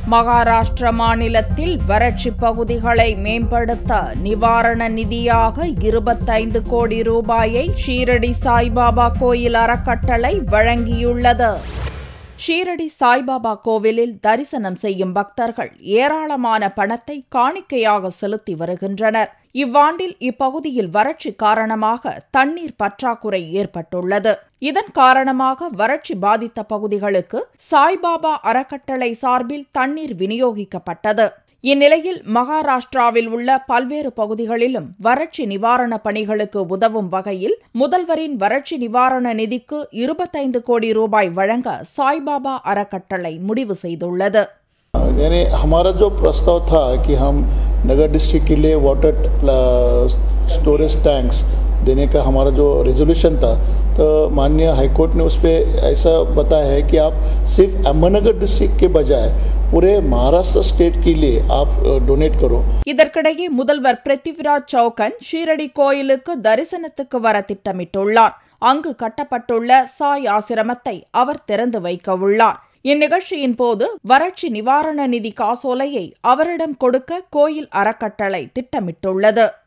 மகாராஷ்டிர மாநிலத்தில் வறட்சி பகுதிகளை மேம்படுத்த நிவாரண நிதியாக இருபத்தைந்து கோடி ரூபாயை ஷீரடி சாய்பாபா கோயில் அறக்கட்டளை வழங்கியுள்ளது ஷீரடி சாய்பாபா கோவிலில் தரிசனம் செய்யும் பக்தர்கள் ஏராளமான பணத்தை காணிக்கையாக செலுத்தி வருகின்றனர் இவ்வாண்டில் இப்பகுதியில் வறட்சி காரணமாக தண்ணீர் பற்றாக்குறை ஏற்பட்டுள்ளது இதன் காரணமாக வறட்சி பாதித்த பகுதிகளுக்கு சாய்பாபா அறக்கட்டளை சார்பில் தண்ணீர் விநியோகிக்கப்பட்டது இந்நிலையில் மகாராஷ்டிராவில் உள்ள பல்வேறு பகுதிகளிலும் வறட்சி நிவாரண பணிகளுக்கு உதவும் வகையில் முதல்வரின் வறட்சி நிவாரண நிதிக்கு இருபத்தைந்து கோடி ரூபாய் வழங்க சாய்பாபா அறக்கட்டளை முடிவு செய்துள்ளது यानी हमारा जो प्रस्ताव था कि हम नगर डिस्ट्रिक्ट के लिए वाटर स्टोरेज टैंक्स देने का हमारा जो रेजोल्यूशन था तो माननीय हाईकोर्ट ने उस पर ऐसा बताया है कि आप सिर्फ अहमदनगर डिस्ट्रिक्ट के बजाय पूरे महाराष्ट्र स्टेट के लिए आप डोनेट करो இதற்கிடையே முதல்வர் பிருத்திவிராஜ் சௌகன் ஷீரடி கோயிலுக்கு தரிசனத்துக்கு வர திட்டமிட்டுள்ளார் அங்கு கட்டப்பட்டுள்ள சாய் ஆசிரமத்தை அவர் திறந்து வைக்க உள்ளார் இந்நிகழ்ச்சியின் போது வறட்சி நிவாரண நிதி காசோலையை அவரிடம் கொடுக்க கோயில் அறக்கட்டளை திட்டமிட்டுள்ளது